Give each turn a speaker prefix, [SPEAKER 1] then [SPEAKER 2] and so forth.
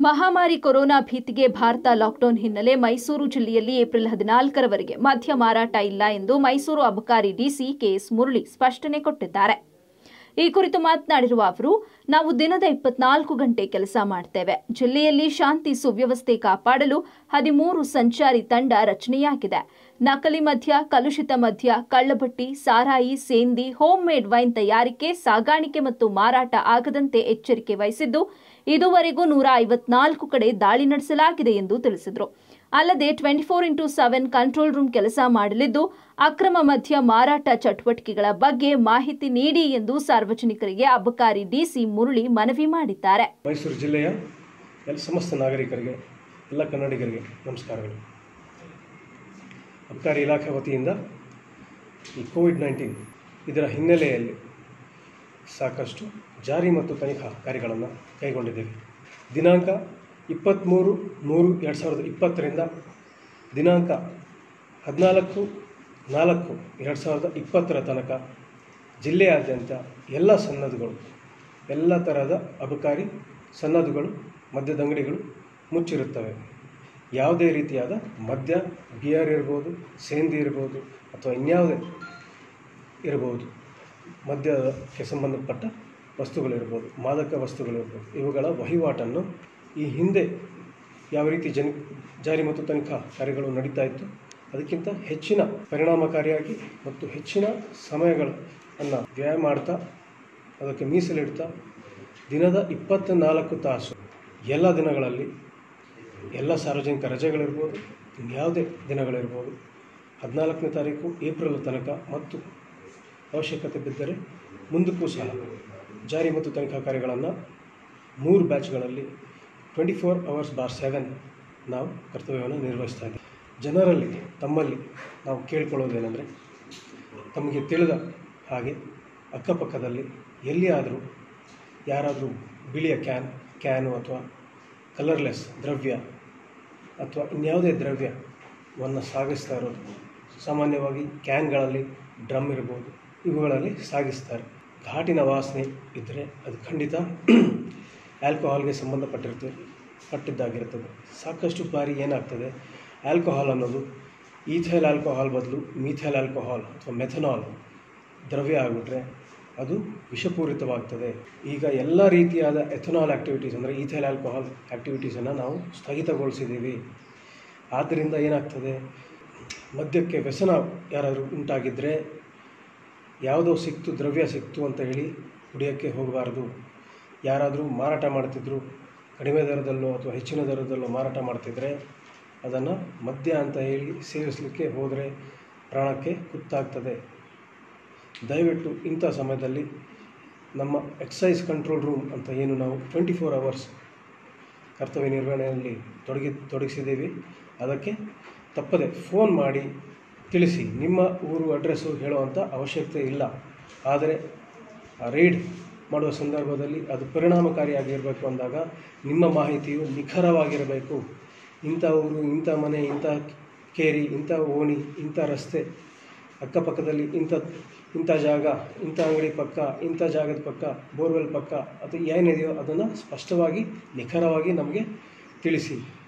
[SPEAKER 1] ಮಹಾಮಾರಿ corona ಭೀತಿಗೆ Bharat lockdown ಹಿನ್ನೆಲೆ ಮೈಸೂರು ಜಿಲ್ಲೆಯಲ್ಲಿ ಏಪ್ರಿಲ್ ಹದಿನಾಲ್ಕರವರೆಗೆ ಮದ್ಯ ಮಾರಾಟ ಇಲ್ಲ ಎಂದು ಮೈಸೂರು ಅಬಕಾರಿ ಡಿಸಿ ಕೆಎಸ್ ಮುರಳಿ ಸ್ಪಷ್ಟನೆ ಕೊಟ್ಟಿದ್ದಾರೆ ಈ ಕುರಿತು ಮಾತನಾಡಿರುವ ಅವರು ನಾವು ದಿನದ ಇಪ್ಪತ್ನಾಲ್ಕು ಗಂಟೆ ಕೆಲಸ ಮಾಡ್ತೇವೆ ಜಿಲ್ಲೆಯಲ್ಲಿ ಶಾಂತಿ ಸುವ್ಯವಸ್ಥೆ ಕಾಪಾಡಲು ಹದಿಮೂರು ಸಂಚಾರಿ ತಂಡ ರಚನೆಯಾಗಿದೆ ನಕಲಿ ಮದ್ಯ ಕಲುಷಿತ ಮದ್ಯ ಕಳ್ಳಬಟ್ಟಿ ಸಾರಾಯಿ ಸೇಂದಿ ಹೋಮ್ ಮೇಡ್ ವೈನ್ ತಯಾರಿಕೆ ಸಾಗಾಣಿಕೆ ಮತ್ತು ಮಾರಾಟ ಆಗದಂತೆ ಎಚ್ಚರಿಕೆ ವಹಿಸಿದ್ದು ಇದುವರೆಗೂ ನೂರ ಐವತ್ನಾಲ್ಕು ಕಡೆ ದಾಳಿ ನಡೆಸಲಾಗಿದೆ ಎಂದು ತಿಳಿಸಿದರು ಅಲ್ಲದೆ twenty four into seven control room ಕೆಲಸ ಮಾಡಲಿದ್ದು ಅಕ್ರಮ ಮದ್ಯ ಮಾರಾಟ ಚಟುವಟಿಕೆಗಳ ಬಗ್ಗೆ ಮಾಹಿತಿ ನೀಡಿ ಎಂದು ಸಾರ್ವಜನಿಕರಿಗೆ ಅಬಕಾರಿ ಡಿಸಿ ಮುರಳಿ ಮನವಿ ಮಾಡಿದ್ದಾರೆ
[SPEAKER 2] ಮೈಸೂರು ಜಿಲ್ಲೆಯ ಎಲ್ಲ ಸಮಸ್ತ ನಾಗರಿಕರಿಗೆ ಎಲ್ಲ ಕನ್ನಡಿಗರಿಗೆ ನಮಸ್ಕಾರಗಳು ಅಬಕಾರಿ ಇಲಾಖೆ ವತಿಯಿಂದ ಈ ಕೋವಿಡ್ ನೈನ್ಟೀನ್ ಇದರ ಹಿನ್ನೆಲೆಯಲ್ಲಿ ಸಾಕಷ್ಟು ಜಾರಿ ಮತ್ತು ತನಿಖಾ ಕಾರ್ಯಗಳನ್ನು ಕೈಗೊಂಡಿದ್ದೇವೆ ದಿನಾಂಕ ಇಪ್ಪತ್ತ್ಮೂರು ಮೂರು ಎರಡು ಸಾವಿರದ ಇಪ್ಪತ್ತರಿಂದ ದಿನಾಂಕ ಹದಿನಾಲ್ಕು ನಾಲ್ಕು ಎರಡು ಸಾವಿರದ ಇಪ್ಪತ್ತರ ತನಕ ಜಿಲ್ಲೆಯಾದ್ಯಂತ ಎಲ್ಲ ಸನ್ನದುಗಳು ಎಲ್ಲ ತರಹದ ಅಬಕಾರಿ ಸನ್ನದುಗಳು ಮದ್ಯದ ಅಂಗಡಿಗಳು ಮುಚ್ಚಿರುತ್ತವೆ ಯಾವುದೇ ರೀತಿಯಾದ ಮದ್ಯ ಬಿಯರ್ ಇರ್ಬೋದು ಸೇಂದಿ ಇರ್ಬೋದು ಅಥವಾ ಇನ್ಯಾವುದೇ ಇರ್ಬೋದು ಮದ್ಯಕ್ಕೆ ಸಂಬಂಧಪಟ್ಟ ವಸ್ತುಗಳಿರ್ಬೋದು ಮಾದಕ ವಸ್ತುಗಳಿರ್ಬೋದು ಇವುಗಳ ವಹಿವಾಟನ್ನು ಈ ಹಿಂದೆ ಯಾವ ರೀತಿ ಜನ ಜಾರಿ ಮತ್ತು ತನಿಖಾ ಕಾರ್ಯಗಳು ನಡೀತಾ ಇತ್ತು ಅದಕ್ಕಿಂತ ಹೆಚ್ಚಿನ ಪರಿಣಾಮಕಾರಿಯಾಗಿ ಮತ್ತು ಹೆಚ್ಚಿನ ಸಮಯಗಳನ್ನು ವ್ಯಯ ಮಾಡ್ತಾ ಅದಕ್ಕೆ ಮೀಸಲಿಡ್ತಾ ದಿನದ ಇಪ್ಪತ್ತ ನಾಲ್ಕು ತಾಸು ಎಲ್ಲ ದಿನಗಳಲ್ಲಿ ಎಲ್ಲ ಸಾರ್ವಜನಿಕ ರಜೆಗಳಿರ್ಬೋದು ಇನ್ಯಾವುದೇ ದಿನಗಳಿರ್ಬೋದು ಹದಿನಾಲ್ಕನೇ ತಾರೀಕು ಏಪ್ರಿಲ್ ತನಕ ಮತ್ತು ಅವಶ್ಯಕತೆ ಬಿದ್ದರೆ ಮುಂದಕ್ಕೂ ಸಹ ಜಾರಿ ಮತ್ತು ತನಿಖಾ ಕಾರ್ಯಗಳನ್ನು ಮೂರು ಬ್ಯಾಚ್ಗಳಲ್ಲಿ twenty four hours bar seven ನಾವು ಕರ್ತವ್ಯವನ್ನು ನಿರ್ವಹಿಸ್ತಾ ಇದ್ದೀವಿ ಜನರಲ್ಲಿ ತಮ್ಮಲ್ಲಿ ನಾವು ಕೇಳ್ಕೊಳ್ಳೋದೇನೆಂದರೆ ತಮಗೆ ತಿಳಿದ ಹಾಗೆ ಅಕ್ಕಪಕ್ಕದಲ್ಲಿ ಎಲ್ಲಿಯಾದರೂ ಯಾರಾದರೂ ಬಿಳಿಯ ಕ್ಯಾನ್ ಕ್ಯಾನು ಅಥವಾ ಕಲರ್ಲೆಸ್ ದ್ರವ್ಯ ಅಥವಾ ಇನ್ಯಾವುದೇ ದ್ರವ್ಯವನ್ನು ಸಾಗಿಸ್ತಾ ಇರೋದು ಸಾಮಾನ್ಯವಾಗಿ ಕ್ಯಾನ್ಗಳಲ್ಲಿ ಡ್ರಮ್ ಇರ್ಬೋದು ಇವುಗಳಲ್ಲಿ ಸಾಗಿಸ್ತಾರೆ ಘಾಟಿನ ವಾಸನೆ ಇದ್ದರೆ ಅದು ಖಂಡಿತ ಆಲ್ಕೋಹಾಲ್ಗೆ ಸಂಬಂಧಪಟ್ಟಿರ್ತದೆ ಪಟ್ಟಿದ್ದಾಗಿರ್ತದೆ ಸಾಕಷ್ಟು ಬಾರಿ ಏನಾಗ್ತದೆ ಆಲ್ಕೋಹಾಲ್ ಅನ್ನೋದು ಈಥೈಲ್ ಆಲ್ಕೋಹಾಲ್ ಬದಲು ಮೀಥೈಲ್ ಆಲ್ಕೋಹಾಲ್ ಅಥವಾ ಮೆಥನಾಲ್ ದ್ರವ್ಯ ಆಗಿಬಿಟ್ರೆ ಅದು ವಿಷಪೂರಿತವಾಗ್ತದೆ ಈಗ ಎಲ್ಲ ರೀತಿಯಾದ ಎಥನಾಲ್ ಆ್ಯಕ್ಟಿವಿಟೀಸ್ ಅಂದರೆ ಈಥೈಲ್ ಆಲ್ಕೋಹಾಲ್ ಆ್ಯಕ್ಟಿವಿಟೀಸನ್ನು ನಾವು ಸ್ಥಗಿತಗೊಳಿಸಿದ್ದೀವಿ ಆದ್ದರಿಂದ ಏನಾಗ್ತದೆ ಮದ್ಯಕ್ಕೆ ವ್ಯಸನ ಯಾರಾದರೂ ಉಂಟಾಗಿದ್ದರೆ ಯಾವುದೋ ಸಿಕ್ತು ದ್ರವ್ಯ ಸಿಕ್ತು ಅಂತ ಹೇಳಿ ಕುಡಿಯೋಕ್ಕೆ ಹೋಗಬಾರ್ದು ಯಾರಾದರೂ ಮಾರಾಟ ಮಾಡ್ತಿದ್ರು ಕಡಿಮೆ ದರದಲ್ಲೋ ಅಥವಾ ಹೆಚ್ಚಿನ ದರದಲ್ಲೋ ಮಾರಾಟ ಮಾಡ್ತಿದ್ರೆ ಅದನ್ನು ಮದ್ಯ ಅಂತ ಹೇಳಿ ಸೇವಿಸಲಿಕ್ಕೆ ಹೋದರೆ ಪ್ರಾಣಕ್ಕೆ ಕುತ್ತಾಗ್ತದೆ ದಯವಿಟ್ಟು ಇಂಥ ಸಮಯದಲ್ಲಿ ನಮ್ಮ ಎಕ್ಸೈಸ್ ಕಂಟ್ರೋಲ್ ರೂಮ್ ಅಂತ ಏನು ನಾವು ಟ್ವೆಂಟಿ ಫೋರ್ ಅವರ್ಸ್ ಕರ್ತವ್ಯ ನಿರ್ವಹಣೆಯಲ್ಲಿ ತೊಡಗಿ ತೊಡಗಿಸಿದ್ದೀವಿ ಅದಕ್ಕೆ ತಪ್ಪದೆ ಫೋನ್ ಮಾಡಿ ತಿಳಿಸಿ ನಿಮ್ಮ ಊರು ಅಡ್ರೆಸ್ಸು ಹೇಳುವಂಥ ಅವಶ್ಯಕತೆ ಇಲ್ಲ ಆದರೆ ಆ ರೈಡ್ ಮಾಡುವ ಸಂದರ್ಭದಲ್ಲಿ ಅದು ಪರಿಣಾಮಕಾರಿಯಾಗಿರಬೇಕು ಅಂದಾಗ ನಿಮ್ಮ ಮಾಹಿತಿಯು ನಿಖರವಾಗಿರಬೇಕು ಇಂಥ ಊರು ಇಂಥ ಮನೆ ಇಂಥ ಕೇರಿ ಇಂಥ ಓಣಿ ಇಂಥ ರಸ್ತೆ ಅಕ್ಕಪಕ್ಕದಲ್ಲಿ ಇಂಥ ಇಂಥ ಜಾಗ ಇಂಥ ಅಂಗಡಿ ಪಕ್ಕ ಇಂಥ ಜಾಗದ ಪಕ್ಕ ಬೋರ್ವೆಲ್ ಪಕ್ಕ ಅದು ಏನಿದೆಯೋ ಅದನ್ನು ಸ್ಪಷ್ಟವಾಗಿ ನಿಖರವಾಗಿ ನಮಗೆ ತಿಳಿಸಿ